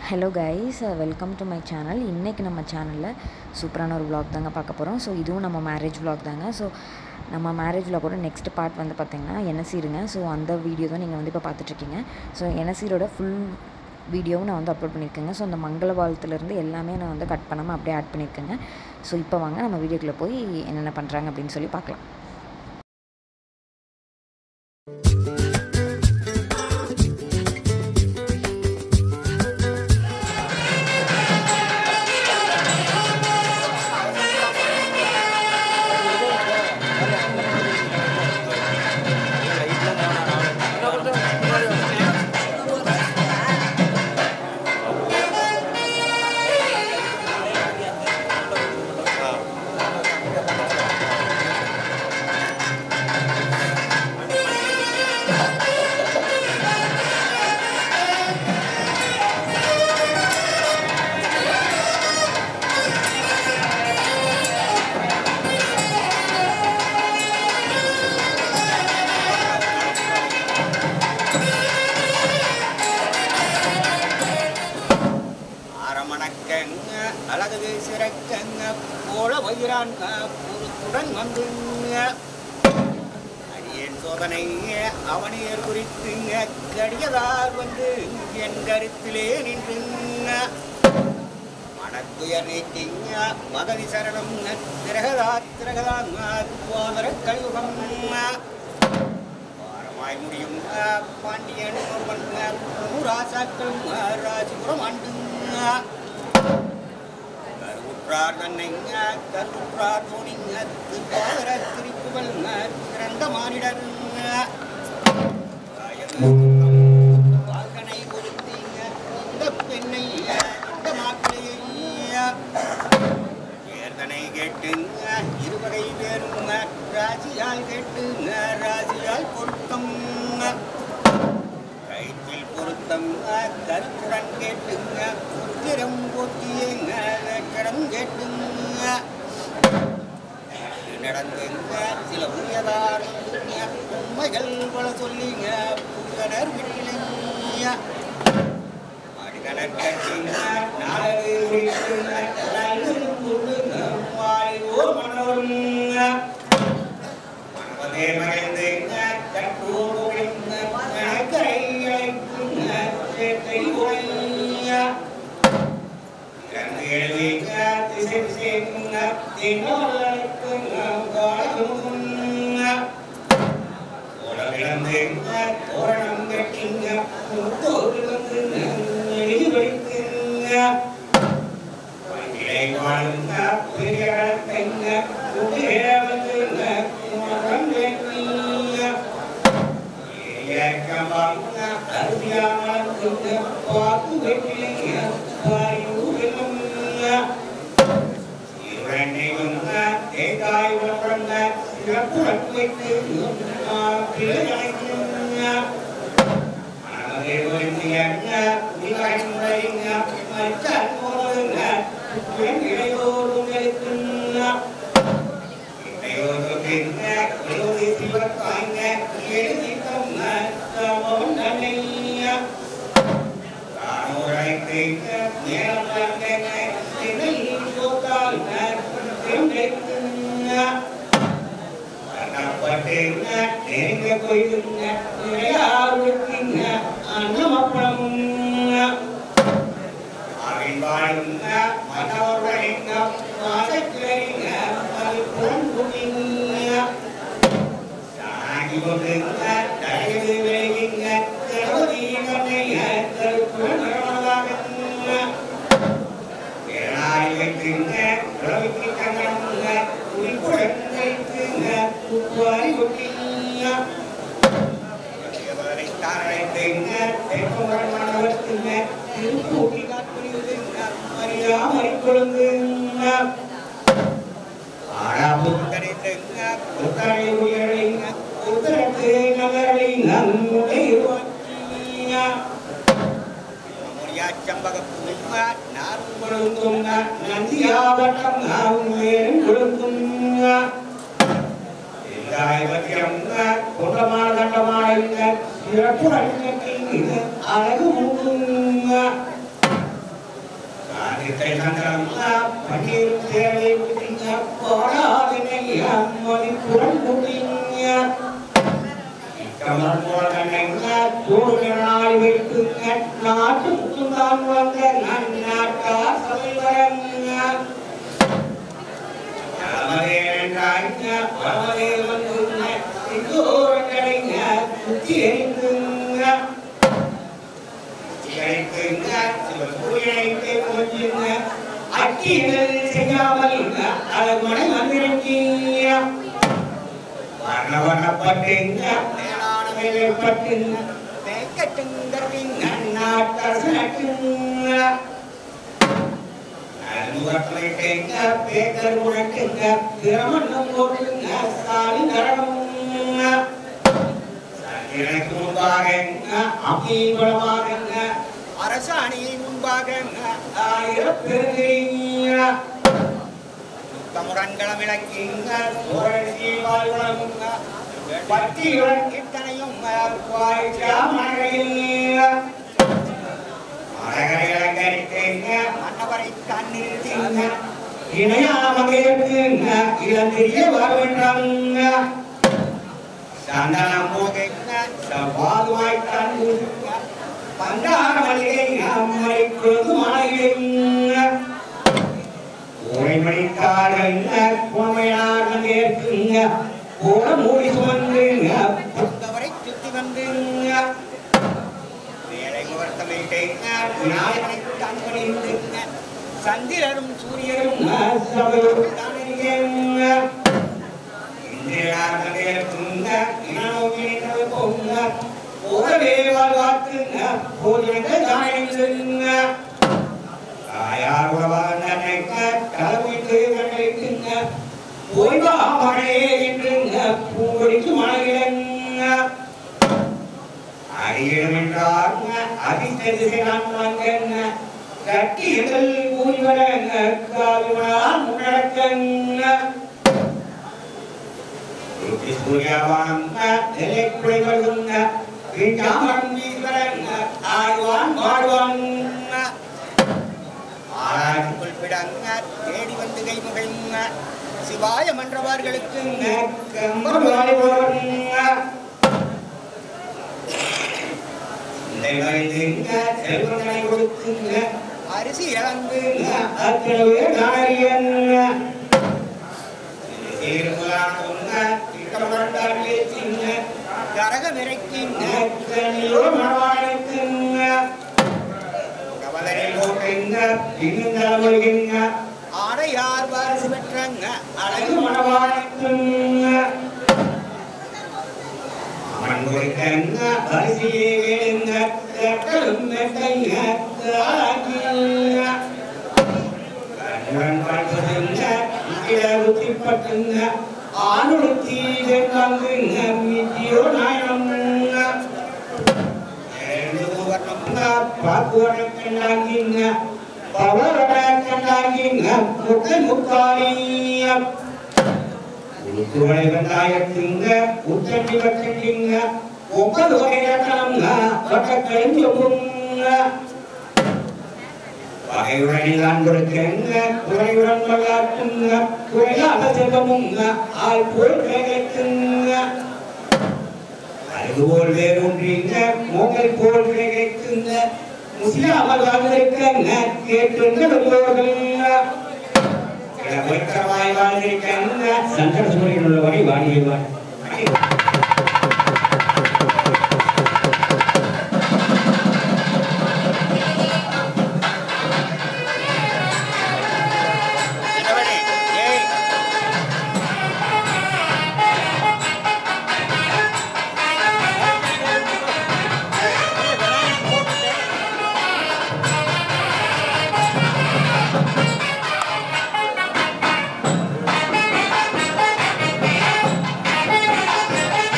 Hello guys welcome to my channel இன்றைக்கி நம்ம சேனலில் சூப்பரான ஒரு vlog தாங்க பார்க்க போகிறோம் ஸோ இதுவும் நம்ம மேரேஜ் vlog தாங்க ஸோ நம்ம மேரேஜ் vlogோட நெக்ஸ்ட் பார்ட் வந்து பார்த்திங்கன்னா என்எஸ்சிருங்க ஸோ அந்த வீடியோ தான் நீங்கள் வந்து இப்போ பார்த்துட்ருக்கீங்க ஸோ என்எஸ்சிரோட ஃபுல் வீடியோவும் நான் வந்து அப்லோட் பண்ணியிருக்கேங்க ஸோ அந்த மங்கள வாழ்த்துலேருந்து எல்லாமே நான் வந்து கட் பண்ணாமல் அப்படியே ஆட் பண்ணியிருக்கேங்க ஸோ இப்போ வாங்க நம்ம வீடியோக்குள்ளே போய் என்னென்ன பண்ணுறாங்க அப்படின்னு சொல்லி பார்க்கலாம் அரமணக்கங்க அழகு சிறக்கங்க போல வயிறாங்க பொறுப்புடன் வந்துங்க அடியேன் சோதனை அவனையர் குறித்துங்க கடியதார் வந்து என் கருத்திலே நின்றுங்க மனத்துயர் நீக்கிங்க மகதி சரணம் திரகதா திரகதாங்க துவாதர கலியுகம் வாரமாய் முடியும் பாண்டியன் ஒருவன் ராசாக்கள் ராஜபுரம் ஆண்டுங்க கருவுற்றார் தன்னைங்க கருவுற்றார் போனிங்க திருப்பாதர திருப்புகள் சிறந்த மானிடருங்க வாழ்கனை ஒருத்தீங்க இந்த பெண்ணை இந்த மாப்பிளையை வேர்தனை கேட்டுங்க இருவகை வேறுங்க ராசியால் கேட்டுங்க ராசியால் பொருத்தம் கைத்தில் பொருத்தம் கருத்துடன் கேட்டுங்க உத்திரம் போத்தியங்க கடன் கேட்டுங்க நடந்துங்க சில உரியதார் உண்மைகள் பல சொல்லிங்க புகழர் விட்டிலைங்க அடிகனர் கட்டிங்க நாளது விட்டுங்க நல்லது கொடுங்க வாயோர் மனவருங்க மனவதே மறைந்துங்க கட்டோடு விழுங்க கணக்கரை அழைக்குங்க சேட்டை உழைங்க இறந்து எழுதிங்க திசை திசைங்க தினோல் அழைக்குங்க காலமுங்க உலகிழந்துங்க தோரணம் கட்டிங்க முத்தோடு வந்துங்க எழுதி வைத்துங்க வங்கிலை வாழுங்க பெரிய இடத்தைங்க குடியே வந்துங்க குமரம் வைத்தீங்க ஏக்கமாங்க அருமையாமலுங்க பாக்கு வெட்டிலைங்க பாயு வெல்லுங்க இரண்டையுங்க தேங்காய் உழப்பங்க சிறப்பு வைத்து பிள்ளைங்க மனதை ஒருங்கியங்க குடிகாய்ந்த மச்சான் போதுங்க பெண் இடையோடும் இருக்குங்க இடையோடுங்க எழுதி சிவக்காய்ங்க எழுதி தம்ம தமம் நன்னைங்க தானோரைத்தீங்க நேரம் தந்தங்க திணை போத்தாங்க திண்டைக்குங்க கண்ணப்பட்டேங்க நெருங்க கொய்துங்க நிறையாருக்குங்க அன்னமப்பளமுங்க அறிவாளுங்க மனோரைங்க மாசக்கிளைங்க அது புறங்குடிங்க சாகி கொண்டுங்க தடையது விளையுங்க கருவதி கண்ணைங்க கருப்புடன் வரவதாகுங்க ஏழாய் வைத்துங்க குழவிக்கு கண்ணனுங்க குறிப்புடன் வைத்துங்க உப்பாரி கொட்டிங்க தாரைத்துங்க தெப்பமுடன் மனவர்த்துங்க திருப்பூட்டி காத்துங்க அறியாமறி கொழுந்துங்க ஆறாப்புத்தரித்துங்க புத்தரை உயரிங்க புத்தரத்து நகரிங்க முடைவாக்கிங்க சம்பகப்புங்க நாரும் கொழுந்துங்க நந்தியாவட்டம் நாரும் வேரும் கொழுந்துங்க வக்கிரங்க குண்டமான தண்டமாடுங்க சிறப்பு அடிங்க அழகு மூடுங்க இத்தை சந்திரம் பன்னீர் தேவை ஊற்றிங்க போடாதனை அம்மதி புறம் கூட்டிங்க கமர் போடனைங்க தூரனாய் வைத்துங்க நாட்டு முத்துந்தான் வந்த நன்னாட்டா சபை வரங்க ராமதேவன்றாங்க பரமதே வந்துங்க சிந்தூர கடைங்க குத்தி எறிந்துங்க இழைத்துங்க சிவசூரியனைக்கு கொஞ்சுங்க அக்கிகள் செய்யாமல் அழகுமனை வந்திருக்கீங்க வர்ண வர்ணப்பட்டுங்க மேலான வேலைப்பட்டுங்க தேக்கட்டுங்க நாட்டரசனட்டுங்க அன்புகட்டளைக்குங்க பேக்கர் உனக்குங்க பிரமணம் போட்டுங்க சாலி நரகமுங்க எனக்கு முன்பாகங்க அமீபலமாகங்க அரசாணியை முன்பாகங்க ஆயிரம் பெருகிறீங்க தமுரன்களம் விளக்கிங்க சோழி வாழ்வளமுங்க பட்டியுடன் இத்தனையும் மழையில் மரகரையிலங்கரிக்குங்க மன்னவரை கண்ணிருத்தீங்க இணையாம இருக்குங்க இளந்திரிய வரவேண்டாங்க சந்தனம் போகைங்க சவாதுவாய் கண்ணுங்க பந்தார மல்லிகைங்க அம்மரை கொழுது மலையுங்க ஓய்மணிக்காரங்க பொன்மையாக நேர்க்குங்க போட மூடி சுமந்துங்க புத்தவரை சுத்தி வந்துங்க வேலை முகர்த்தமிட்டேங்க விநாயகனை கண்பணிந்துங்க சந்திரரும் சூரியரும் சபையோடு தானிருக்கேங்க இந்திராக நேர்க்குங்க இனோவினது போங்க போகவே வாழ்வாக்குங்க போதிருங்க தானிருங்க தாயார் உறவாங்க கலவிட்டு கண்டிருக்குங்க ஓய்வா மழையே என்றுங்க பூங்கொடிக்கு மழையிலங்க அடியிடம் என்றாருங்க அதிர்ஷ்ட திசைங்க கட்டிகள் கூறி வரங்க காவினால் முன்னடக்கங்க சூர்யாவாங்க நிலைக்குறை வருதுங்க வீட்டாமரம் வீசுவரங்க ஆழ்வான் வாழ்வாங்க ஆராய்ச்சி குறிப்பிடங்க தேடி வந்து கைமுகைங்க சிவாய மன்றவார்களுக்கு செல்வங்களை கொடுக்குங்க அரிசி இழந்துங்க அத்தனவே நாயங்க சீர்குலாங்க திட்டமண்டார் பேச்சுங்க கரகம் இறைக்குங்க கனியோ மணவாளுக்குங்க கவலை போட்டுங்க இன்னும் தலைவருங்க ஆடையார் வாரிசு பெற்றங்க அழகு மணவாளுக்குங்க மண்பொருக்கங்க அரிசியே வேணுங்க கட்டலும் மெத்தைங்க தாக்கிங்க கண்ணுடன் பார்ப்பதுங்க இக்கிட உத்திப்பட்டுங்க ஆணுடுத்தி வெண்பாங்குங்க மீட்டியோ நாயனம்ங்க பாக்குவடக்கண்டாங்கிங்க பவரடக்கண்டாங்கிங்க முட்டை முக்காலிங்க உளுத்துவளை வெங்காயத்துங்க உச்சண்டி வச்சுங்க ஒவ்வொரு வகை ரக்கணம்ங்க வட்டக்கழிஞ்சு சொல்லுங்க வகையுடன் அன்புடுக்குங்க குறையுடன் வளர்க்குங்க குறையாத செல்வமுங்க ஆள் போல் கிடைக்குங்க அதுபோல் வேறொன்றீங்க மோகல் போல் கிடைக்குங்க முஸ்லிமாமல் வாழ்ந்திருக்கங்க கேட்டுங்க வெள்ளோர்கள்ங்க வெற்றமாய் வாழ்ந்திருக்கங்க சங்கர சூரியன் உள்ளவரை வாடியவார் Thank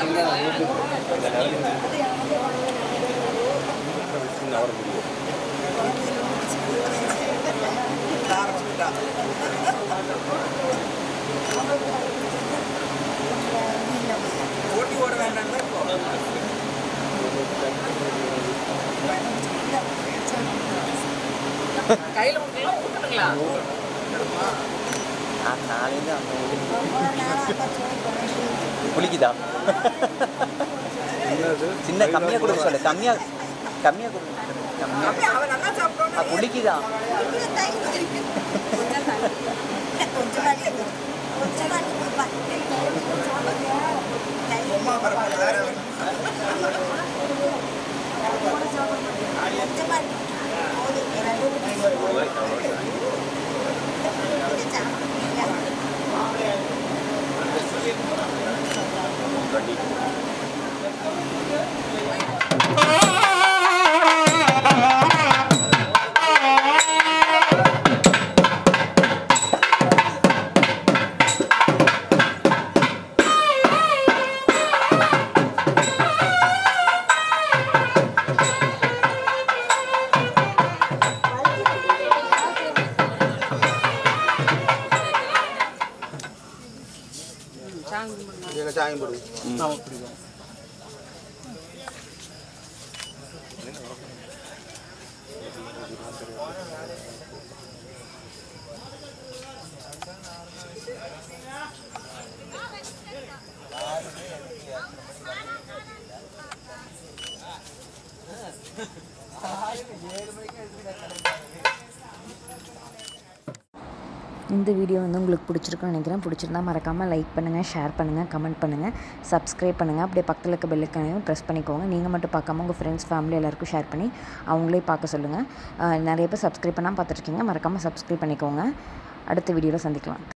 ஓட்டி ஓட வேண்டாம் தான் இப்போ கையில் விட்டுலாம் விட்டுட்டுங்களா நான் நாளையில புளிக்குதா சின்ன கம்மியா கொடுக்க சொல்லு கம்மியா கம்மியா கொடுக்க சொல்லு. கம்மியா அவன் நல்லா சாப்பிட்டோன்னு ஆ, புளிக்குதா அம்மா பரவாயில்ல வேற இந்த வீடியோ வந்து உங்களுக்கு பிடிச்சிருக்குன்னு நினைக்கிறேன் பிடிச்சிருந்தா மறக்காமல் லைக் பண்ணுங்கள் ஷேர் பண்ணுங்கள் கமெண்ட் பண்ணுங்கள் சப்ஸ்கிரைப் பண்ணுங்கள் அப்படியே பக்கத்தில் இருக்க பெல்லுக்கானையும் ப்ரெஸ் பண்ணிக்கோங்க நீங்கள் மட்டும் பார்க்காம உங்கள் ஃப்ரெண்ட்ஸ் ஃபேமிலி எல்லாருக்கும் ஷேர் பண்ணி அவங்களே பார்க்க சொல்லுங்கள் அஹ் நிறைய பேர் சப்ஸ்கிரைப் பண்ணால் பார்த்துருக்கீங்க மறக்காமல் சப்ஸ்கிரைப் பண்ணிக்கோங்க அடுத்த வீடியோவில் சந்திக்கலாம்